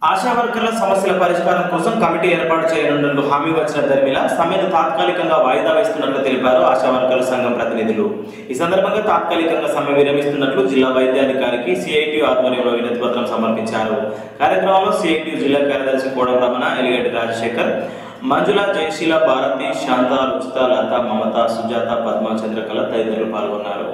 ఆశా వర్కర్ల సమస్యల పరిష్కారం కోసం కమిటీ ఏర్పాటు చేయనున్నట్లు హామీ వచ్చిన ధర్మిల సమ్మెను తాత్కాలికంగా వాయిదా వేస్తున్నట్లు తెలిపారు ఆశా వర్కర్ల సంఘం ప్రతినిధులు ఈ సందర్భంగా తాత్కాలికంగా సమ్మె విరమిస్తున్నట్లు జిల్లా వైద్యాధికారికి సిఐటి ఆధ్వర్యంలో వినతి పత్రం సమర్పించారు కార్యక్రమంలో సిఐటి జిల్లా కార్యదర్శి కోడం రమణ ఎలిగడ్డి రాజశేఖర్ మంజుల జయశీల భారతి శాంత రుచిత లత మమత సుజాత పద్మ చంద్రకళ తదితరులు పాల్గొన్నారు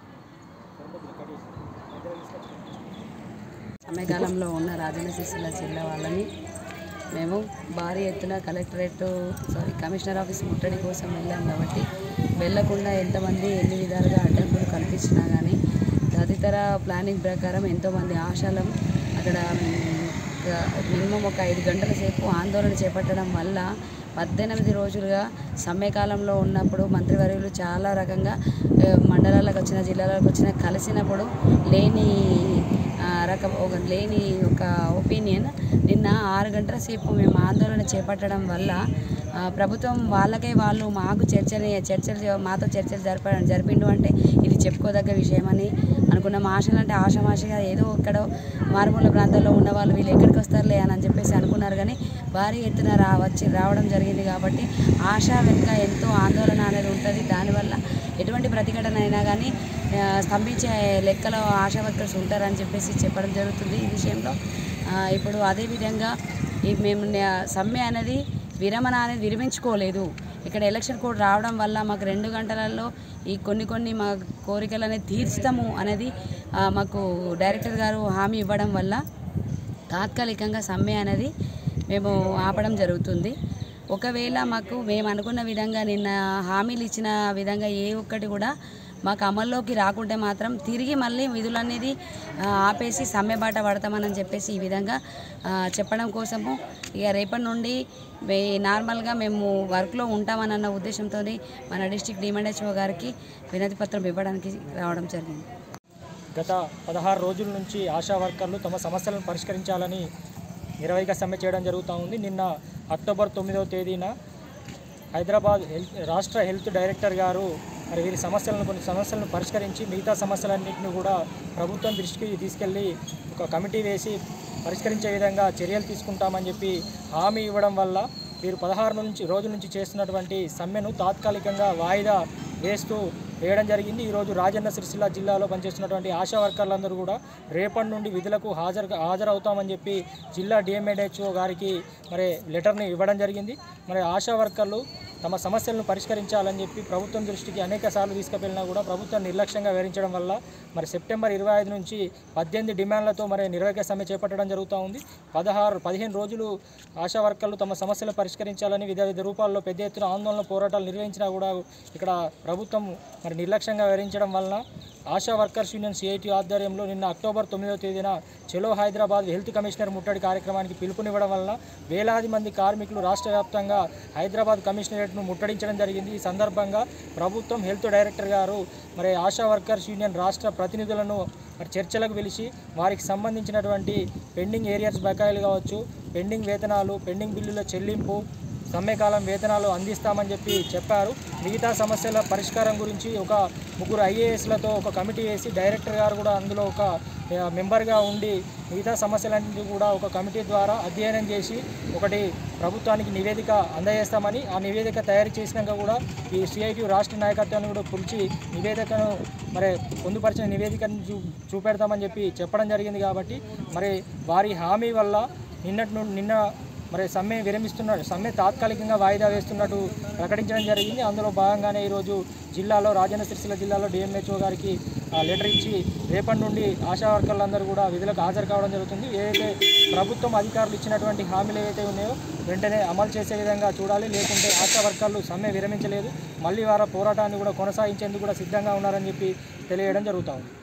సమ్మెకాలంలో ఉన్న రాజన్న సిరిసిల్ల జిల్లా వాళ్ళని మేము భారీ ఎత్తున కలెక్టరేట్ సారీ కమిషనర్ ఆఫీస్ ముట్టడి కోసం వెళ్ళాం కాబట్టి వెళ్ళకుండా ఎంతమంది ఎన్ని విధాలుగా అడ్డంకులు కల్పించినా కానీ తదితర ప్లానింగ్ ప్రకారం ఎంతోమంది ఆశాలం అక్కడ మినిమం ఒక ఐదు గంటల సేపు ఆందోళన చేపట్టడం వల్ల పద్దెనిమిది రోజులుగా సమ్మెకాలంలో ఉన్నప్పుడు మంత్రివర్యులు చాలా రకంగా ఆ, మండలాలకు వచ్చిన జిల్లాలకు వచ్చిన కలిసినప్పుడు లేని ఆ, రకం ఒక లేని ఒక ఒపీనియన్ నిన్న ఆరు గంటల సేపు మేము ఆందోళన చేపట్టడం వల్ల ఆ, ప్రభుత్వం వాళ్ళకే వాళ్ళు మాకు చర్చని చర్చలు చే- మాతో చర్చలు జరప జరిపిండు అంటే ఇది చెప్పుకోదగ్గ విషయమని అనుకున్నాం ఆశలు అంటే ఆశమాషగా ఏదో ఇక్కడ మారుమూల ప్రాంతాల్లో ఉన్న వాళ్ళు వీళ్ళు ఎక్కడికి వస్తారులే అని అని చెప్పేసి అనుకున్నారు కానీ భారీ ఎత్తున రా వచ్చి రావడం జరిగింది కాబట్టి ఆశ వెనుక ఎంతో ఆందోళన అనేది ఉంటుంది దానివల్ల ఎటువంటి ప్రతిఘటన అయినా కానీ ఆ, స్తంభించే లెక్కలో ఆశా వర్కర్స్ ఉంటారని చెప్పేసి చెప్పడం జరుగుతుంది ఈ విషయంలో ఆ, ఇప్పుడు అదేవిధంగా ఈ మేము న్యా- సమ్మె అనేది విరమణ అనేది విరమించుకోలేదు ఇక్కడ ఎలక్షన్ కోడ్ రావడం వల్ల మాకు రెండు గంటలలో ఈ కొన్ని కొన్ని మా కోరికలు అనేది తీర్చుతాము అనేది ఆ, మాకు డైరెక్టర్ గారు హామీ ఇవ్వడం వల్ల తాత్కాలికంగా సమ్మె అనేది మేము ఆపడం జరుగుతుంది ఒకవేళ మాకు మేము అనుకున్న విధంగా నిన్న హామీలు ఇచ్చిన విధంగా ఏ ఒక్కటి కూడా మాకు అమల్లోకి రాకుంటే మాత్రం తిరిగి మళ్ళీ విధులు అనేది ఆ, ఆపేసి సమ్మె బాట పడతామని చెప్పేసి ఈ విధంగా ఆ, చెప్పడం కోసము ఇక రేపటి నుండి వే- నార్మల్గా మేము వర్క్లో ఉంటామన్న ఉద్దేశంతో మన డిస్టిక్ డిమాండ్ గారికి వినతి పత్రం ఇవ్వడానికి రావడం జరిగింది గత పదహారు రోజుల నుంచి ఆశా వర్కర్లు తమ సమస్యలను పరిష్కరించాలని నిర్వహిక సమ్మె చేయడం జరుగుతూ ఉంది నిన్న అక్టోబర్ తొమ్మిదవ తేదీన హైదరాబాద్ హెల్త్ రాష్ట్ర హెల్త్ డైరెక్టర్ గారు మరి వీరి సమస్యలను కొన్ని సమస్యలను పరిష్కరించి మిగతా సమస్యలన్నింటినీ కూడా ప్రభుత్వం దృష్టికి తీసుకెళ్ళి ఒక కమిటీ వేసి పరిష్కరించే విధంగా చర్యలు తీసుకుంటామని చెప్పి హామీ ఇవ్వడం వల్ల వీరు పదహారు నుంచి రోజుల నుంచి చేస్తున్నటువంటి సమ్మెను తాత్కాలికంగా వాయిదా వేస్తూ వేయడం జరిగింది ఈరోజు రాజన్న సిరిసిల్ల జిల్లాలో పనిచేస్తున్నటువంటి ఆశా వర్కర్లందరూ కూడా రేపటి నుండి విధులకు హాజరు హాజరవుతామని చెప్పి జిల్లా డిఎంఎడ్హెచ్ఓ గారికి మరి లెటర్ని ఇవ్వడం జరిగింది మరి ఆశా వర్కర్లు తమ సమస్యలను పరిష్కరించాలని చెప్పి ప్రభుత్వం దృష్టికి అనేక సార్లు తీసుకువెళ్ళినా కూడా ప్రభుత్వం నిర్లక్ష్యంగా వివరించడం వల్ల మరి సెప్టెంబర్ ఇరవై ఐదు నుంచి పద్దెనిమిది డిమాండ్లతో మరి నిర్వహక సమ్మె చేపట్టడం జరుగుతూ ఉంది పదహారు పదిహేను రోజులు ఆశా వర్కర్లు తమ సమస్యలు పరిష్కరించాలని వివిధ వివిధ రూపాల్లో పెద్ద ఎత్తున ఆందోళన పోరాటాలు నిర్వహించినా కూడా ఇక్కడ ప్రభుత్వం మరి నిర్లక్ష్యంగా వివరించడం వలన ఆశా వర్కర్స్ యూనియన్ సిఐటి ఆధ్వర్యంలో నిన్న అక్టోబర్ తొమ్మిదవ తేదీన చెలో హైదరాబాద్ హెల్త్ కమిషనర్ ముట్టడి కార్యక్రమానికి పిలుపునివ్వడం వలన వేలాది మంది కార్మికులు రాష్ట్ర వ్యాప్తంగా హైదరాబాద్ కమిషనరేట్ను ముట్టడించడం జరిగింది ఈ సందర్భంగా ప్రభుత్వం హెల్త్ డైరెక్టర్ గారు మరి ఆశా వర్కర్స్ యూనియన్ రాష్ట్ర ప్రతినిధులను మరి చర్చలకు పిలిచి వారికి సంబంధించినటువంటి పెండింగ్ ఏరియాస్ బకాయిలు కావచ్చు పెండింగ్ వేతనాలు పెండింగ్ బిల్లుల చెల్లింపు సమ్మెకాలం వేతనాలు అందిస్తామని చెప్పి చెప్పారు మిగతా సమస్యల పరిష్కారం గురించి ఒక ముగ్గురు ఐఏఎస్లతో ఒక కమిటీ వేసి డైరెక్టర్ గారు కూడా అందులో ఒక ఆ, మెంబర్గా ఉండి మిగతా సమస్యలన్నింటినీ కూడా ఒక కమిటీ ద్వారా అధ్యయనం చేసి ఒకటి ప్రభుత్వానికి నివేదిక అందజేస్తామని ఆ నివేదిక తయారు చేసినాక కూడా ఈ సిఐటి రాష్ట్ర నాయకత్వాన్ని కూడా పిలిచి నివేదికను మరి పొందుపరిచిన నివేదికను చూ చూపెడతామని చెప్పి చెప్పడం జరిగింది కాబట్టి మరి వారి హామీ వల్ల నిన్నటి నుండి నిన్న మరి సమ్మె విరమిస్తున్నాడు సమ్మె తాత్కాలికంగా వాయిదా వేస్తున్నట్టు ప్రకటించడం జరిగింది అందులో భాగంగానే ఈరోజు జిల్లాలో రాజన్న సిరిసిల్ల జిల్లాలో డిఎంహెచ్ఓ గారికి ఆ, లెటర్ ఇచ్చి రేపటి నుండి ఆశా వర్కర్లందరూ కూడా విధులకు హాజరు కావడం జరుగుతుంది ఏదైతే ప్రభుత్వం అధికారులు ఇచ్చినటువంటి హామీలు ఏవైతే ఉన్నాయో వెంటనే అమలు చేసే విధంగా చూడాలి లేకుంటే ఆశా వర్కర్లు సమ్మె విరమించలేదు మళ్ళీ వారి పోరాటాన్ని కూడా కొనసాగించేందుకు కూడా సిద్ధంగా ఉన్నారని చెప్పి తెలియడం జరుగుతూ ఉంది